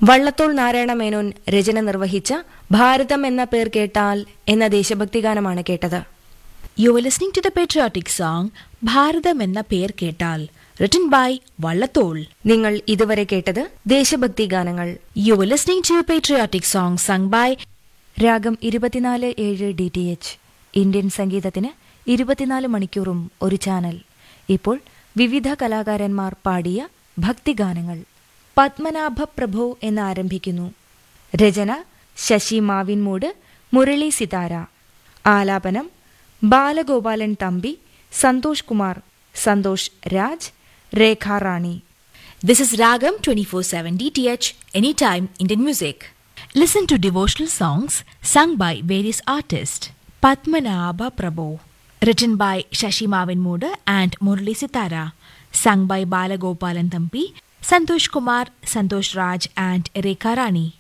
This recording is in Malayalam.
വള്ളത്തോൾ നാരായണ മേനോൻ രചന നിർവഹിച്ച ഭാരതം എന്ന പേർ കേട്ടാൽ എന്ന ദേശഭക്തി ഗാനമാണ് കേട്ടത് You were listening to the patriotic song Bharadam enna per ketal, written by Vallatol. നിങ്ങൾ ഇതുവരെ കേട്ടത് ദേശഭക്തി ഗാനങ്ങൾ You were listening to a patriotic song sung by രാഗം ഇരുപത്തിനാല് ഏഴ് ഡി ടി എച്ച് ഇന്ത്യൻ സംഗീതത്തിന് ഇരുപത്തിനാല് മണിക്കൂറും ഒരു ചാനൽ ഇപ്പോൾ വിവിധ കലാകാരന്മാർ പാടിയ ഭക്തിഗാനങ്ങൾ പത്മനാഭ പ്രഭു എന്ന് ആരംഭിക്കുന്നു രചന ശശി മാവിൻമൂട് മുരളി സിതാര ആലാപനം ബാലഗോപാലൻ തമ്പി സന്തോഷ് കുമാർ സന്തോഷ് രാജ് രേഖ റാണി This is Ragam 24/7 DTH Anytime Indian Music. Listen to devotional songs sung by various artists. Padmanabha Prabhu, written by Shashi Mavinmoda and Murli Sitara, sung by Balagopalan Thampi, Santosh Kumar, Santosh Raj and Rekha Rani.